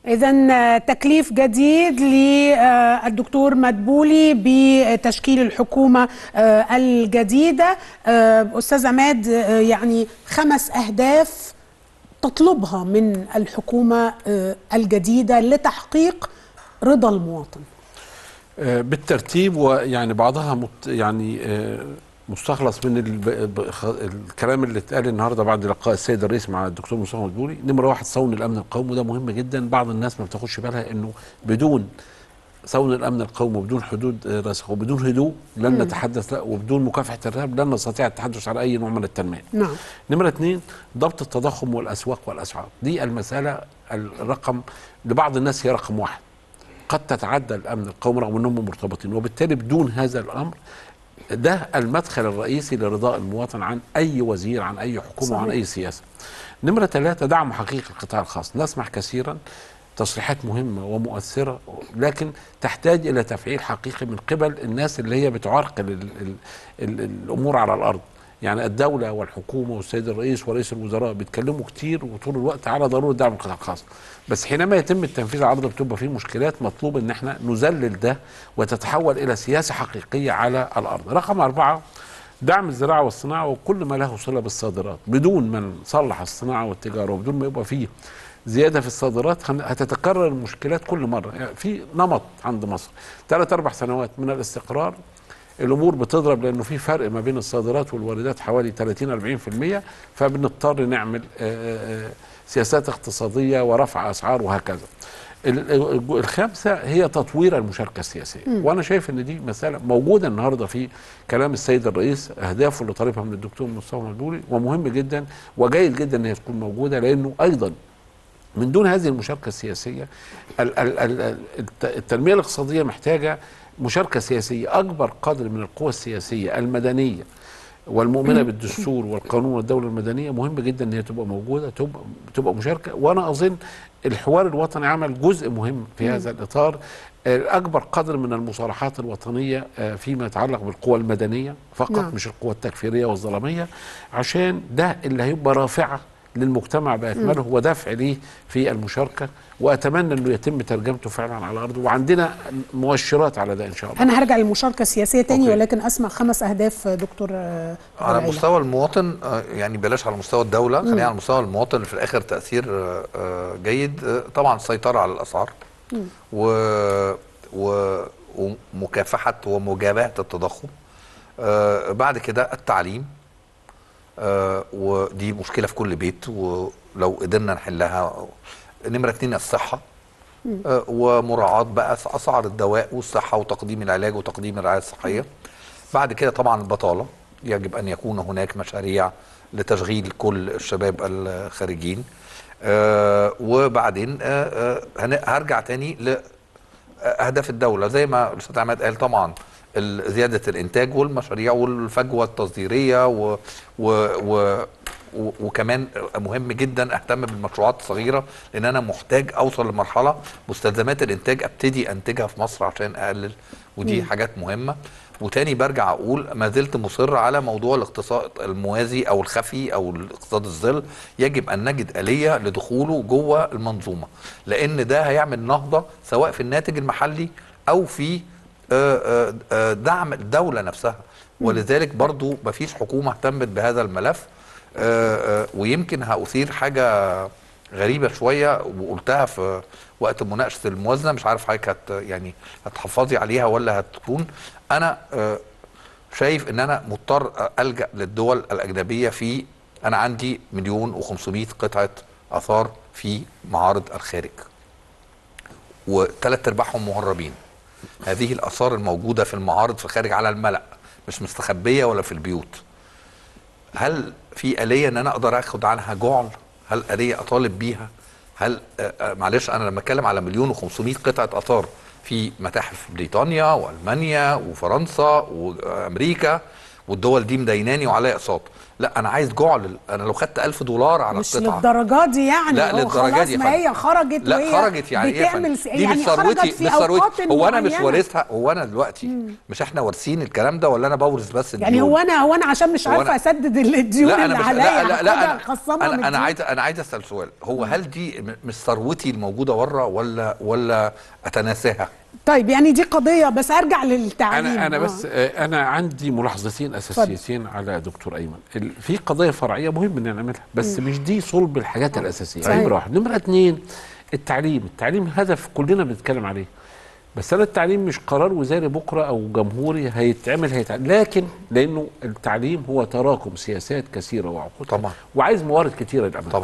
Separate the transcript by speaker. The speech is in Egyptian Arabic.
Speaker 1: إذا تكليف جديد للدكتور مدبولي بتشكيل الحكومة الجديدة أستاذ عماد يعني خمس أهداف تطلبها من الحكومة الجديدة لتحقيق رضا المواطن
Speaker 2: بالترتيب ويعني بعضها مت يعني مستخلص من الكلام اللي اتقال النهارده بعد لقاء السيد الرئيس مع الدكتور مصطفى مدبولي نمره واحد صون الامن القومي وده مهم جدا بعض الناس ما بتاخدش بالها انه بدون صون الامن القومي وبدون حدود راسخه وبدون هدوء لن نتحدث لا وبدون مكافحه الارهاب لن نستطيع التحدث على اي نوع من التنميه.
Speaker 1: نعم.
Speaker 2: نمره اثنين ضبط التضخم والاسواق والاسعار دي المساله الرقم لبعض الناس هي رقم واحد. قد تتعدى الامن القومي رغم انهم مرتبطين وبالتالي بدون هذا الامر ده المدخل الرئيسي لرضاء المواطن عن اي وزير عن اي حكومه صحيح. وعن اي سياسه. نمره ثلاثه دعم حقيقي القطاع الخاص، نسمع كثيرا تصريحات مهمه ومؤثره لكن تحتاج الى تفعيل حقيقي من قبل الناس اللي هي بتعرقل ال ال ال الامور على الارض. يعني الدوله والحكومه والسيد الرئيس ورئيس الوزراء بيتكلموا كتير وطول الوقت على ضروره دعم القطاع الخاص بس حينما يتم التنفيذ على الارض بتبقى فيه مشكلات مطلوب ان احنا نذلل ده وتتحول الى سياسه حقيقيه على الارض رقم أربعة دعم الزراعه والصناعه وكل ما له صله بالصادرات بدون ما نصلح الصناعه والتجاره وبدون ما يبقى فيه زياده في الصادرات هتتكرر المشكلات كل مره يعني في نمط عند مصر ثلاث اربع سنوات من الاستقرار الامور بتضرب لانه في فرق ما بين الصادرات والواردات حوالي 30 40% فبنضطر نعمل سياسات اقتصاديه ورفع اسعار وهكذا. الخامسه هي تطوير المشاركه السياسيه م. وانا شايف ان دي مساله موجوده النهارده في كلام السيد الرئيس اهدافه اللي طالبها من الدكتور مصطفى مدبولي ومهم جدا وجيد جدا ان هي تكون موجوده لانه ايضا من دون هذه المشاركه السياسيه التنميه الاقتصاديه محتاجه مشاركه سياسيه اكبر قدر من القوى السياسيه المدنيه والمؤمنه بالدستور والقانون والدوله المدنيه مهم جدا ان هي تبقى موجوده تبقى تبقى مشاركه وانا اظن الحوار الوطني عمل جزء مهم في هذا الاطار اكبر قدر من المصالحات الوطنيه فيما يتعلق بالقوى المدنيه فقط نعم. مش القوى التكفيريه والظلاميه عشان ده اللي هيبقى رافعه للمجتمع باكمله ودفع ليه في المشاركه واتمنى انه يتم ترجمته فعلا على الارض وعندنا مؤشرات على ده ان شاء الله.
Speaker 1: انا هرجع للمشاركه السياسيه تاني أوكي. ولكن اسمع خمس اهداف دكتور
Speaker 3: على مستوى المواطن يعني بلاش على مستوى الدوله خلينا على مستوى المواطن اللي في الاخر تاثير جيد طبعا السيطره على الاسعار و و ومكافحه ومجابهه التضخم بعد كده التعليم آه ودي مشكله في كل بيت ولو قدرنا نحلها نمره اتنين الصحه آه ومراعاه بقى اسعار الدواء والصحه وتقديم العلاج وتقديم الرعايه الصحيه بعد كده طبعا البطاله يجب ان يكون هناك مشاريع لتشغيل كل الشباب الخارجين آه وبعدين هرجع تاني لاهداف الدوله زي ما الاستاذ عماد قال طبعا زياده الانتاج والمشاريع والفجوه التصديريه و و و وكمان مهم جدا اهتم بالمشروعات الصغيره لان انا محتاج اوصل لمرحله مستلزمات الانتاج ابتدي انتجها في مصر عشان اقلل ودي م. حاجات مهمه وتاني برجع اقول ما زلت مصر على موضوع الاقتصاد الموازي او الخفي او الاقتصاد الظل يجب ان نجد اليه لدخوله جوه المنظومه لان ده هيعمل نهضه سواء في الناتج المحلي او في دعم الدولة نفسها ولذلك برضو مفيش حكومة اهتمت بهذا الملف ويمكن هأثير حاجة غريبة شوية وقلتها في وقت مناقشة الموازنة مش عارف حضرتك هت يعني هتحفظي عليها ولا هتكون أنا شايف إن أنا مضطر ألجأ للدول الأجنبية في أنا عندي مليون وخمسمائة قطعة آثار في معارض الخارج وثلاث أرباعهم مهربين هذه الاثار الموجوده في المعارض في الخارج على الملا مش مستخبيه ولا في البيوت هل في اليه ان انا اقدر اخد عنها جعل هل اليه اطالب بيها هل آه معلش انا لما اتكلم على مليون و500 قطعه اثار في متاحف بريطانيا والمانيا وفرنسا وامريكا والدول دي مديناني وعليا اقساط لا انا عايز جعل انا لو خدت 1000 دولار على
Speaker 1: مش
Speaker 3: القطعه
Speaker 1: للدرجه دي يعني
Speaker 3: لا
Speaker 1: هو
Speaker 3: للدرجه
Speaker 1: خلاص
Speaker 3: دي يا
Speaker 1: ما
Speaker 3: فندم.
Speaker 1: هي خرجت
Speaker 3: لا
Speaker 1: وهي
Speaker 3: خرجت يعني ايه يا فندم؟
Speaker 1: بتعمل س-
Speaker 3: دي
Speaker 1: يعني
Speaker 3: مش ثروتي
Speaker 1: خرجت في
Speaker 3: مش ثروتي
Speaker 1: اوقات
Speaker 3: هو انا مش
Speaker 1: معينة.
Speaker 3: وارثها هو انا دلوقتي مش احنا وارثين الكلام ده ولا انا بورث بس
Speaker 1: يعني
Speaker 3: الديون؟
Speaker 1: هو انا هو انا عشان مش
Speaker 3: هو
Speaker 1: عارفه
Speaker 3: أنا-
Speaker 1: اسدد الديون
Speaker 3: لا
Speaker 1: اللي
Speaker 3: انا مش
Speaker 1: عليا
Speaker 3: لا لا, لا
Speaker 1: هاخدها
Speaker 3: انا
Speaker 1: خصمها من
Speaker 3: انا, أنا
Speaker 1: دي.
Speaker 3: عايز انا عايز اسال سؤال هو هل دي م- مش ثروتي الموجوده بره ولا ولا اتناساها
Speaker 1: طيب يعني دي قضيه بس ارجع للتعليم
Speaker 2: انا انا
Speaker 1: آه.
Speaker 2: بس آه، انا عندي ملاحظتين اساسيتين على دكتور ايمن ال- في قضايا فرعيه مهم ان نعملها بس مش دي صلب الحاجات الاساسيه
Speaker 1: صحيح.
Speaker 2: نمره واحد نمره اتنين التعليم التعليم هدف كلنا بنتكلم عليه بس انا التعليم مش قرار وزاري بكره او جمهوري هيتعمل هيتعمل لكن لانه التعليم هو تراكم سياسات كثيره وعقود
Speaker 3: طبعا.
Speaker 2: وعايز موارد كثيره للامام
Speaker 3: طبعا